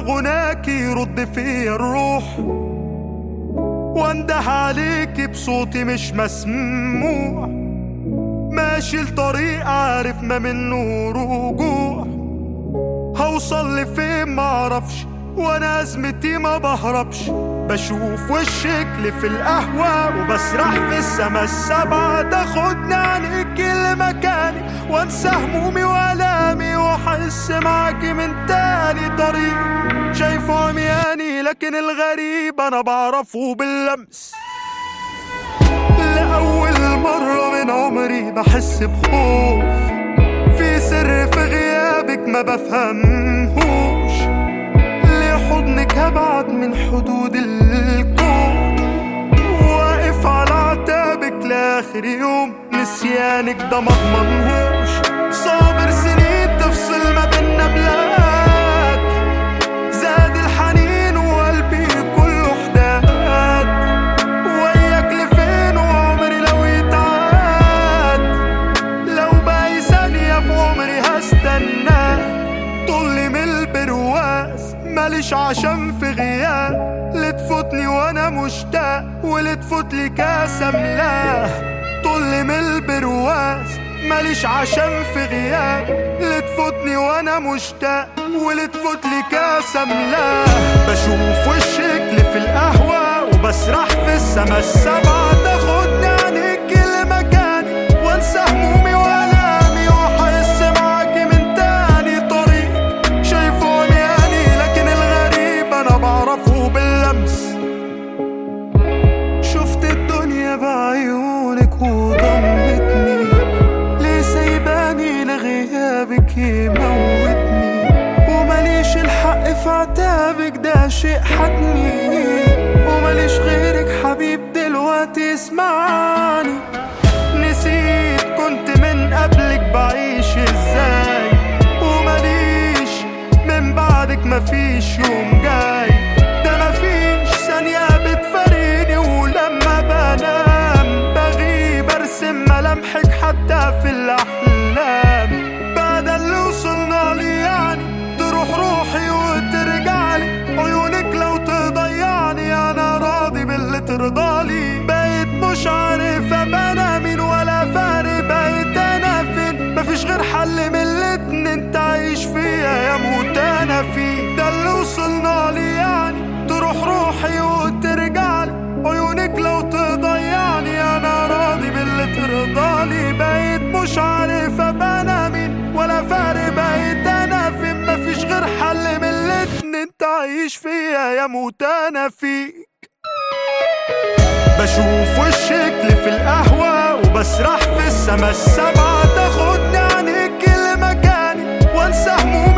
غناك يرد فيا الروح وانده عليك بصوتي مش مسموع ماشي لطريق عارف ما منه رجوع هوصل لفين معرفش وانا ازمتي ما بهربش بشوف وشك في القهوة وبسرح في السما السبعة تاخدني عنك لمكاني وانسى همومي والامي واحس معاكي من تاني طريق شايفه عمياني لكن الغريب انا بعرفه باللمس لأول مرة من عمري بحس بخوف في سر في غيابك ما بفهمهوش ليه حضنك هبعد من حدود الكون واقف على عتابك لآخر يوم نسيانك ده مضمنهوش صابر سنين تفصل ما بينا بلاد زاد الحنين وقلبي كله حداد وياك لفين وعمري لو يتعاد لو باقي ثانية في عمري هستناك طلي من البرواز ماليش عشان في غياب لتفوتني وانا مشتاق ولتفوت لي كاس املاه طلي من البرواز ماليش عشان في غياب لتفوتني وانا مشتاق ولتفوت لي كاس املاه بشوف وشك في القهوة وبسرح في السما السبعة تاخدني عنك لمكاني وانسى همومي والامي واحس معاكي من تاني طريق شايفه عمياني لكن الغريب انا بعرفه باللمس شفت الدنيا بعيونك وضمتني ليه سايباني لغيابك يموتني ومليش الحق في عتابك ده شيء حتمي ومليش غيرك حبيب دلوقتي اسمعني نسيت كنت من قبلك بعيش ازاي ومليش من بعدك مفيش يوم جاي ده مفيش ثانية بتفارقني ولما بنام بغيب ارسم ملامحك حتى في الأحلام بعد اللي وصلنا لي يعني تروح روحي وترجعلي عيونك لو تضيعني أنا راضي باللي ترضالي بقيت مش عارف أبقى أنا مين ولا فارق بقيت أنا فين مفيش غير حل من الاتنين تعيش فيها يا موت أنا فيه ده اللي وصلنا لي يعني تروح روحي وترجعلي عيونك لو تضيعني أنا راضي باللي ترضالي بقيت مش عارف أبقى أنا مين ولا فارق بقيت أنا فين مفيش غير حل من الاتنين تعيش فيها يا موت أنا فيك بشوف وشك في القهوة وبسرح في السما السبعة تاخدني عنك لمكاني وانسى همومي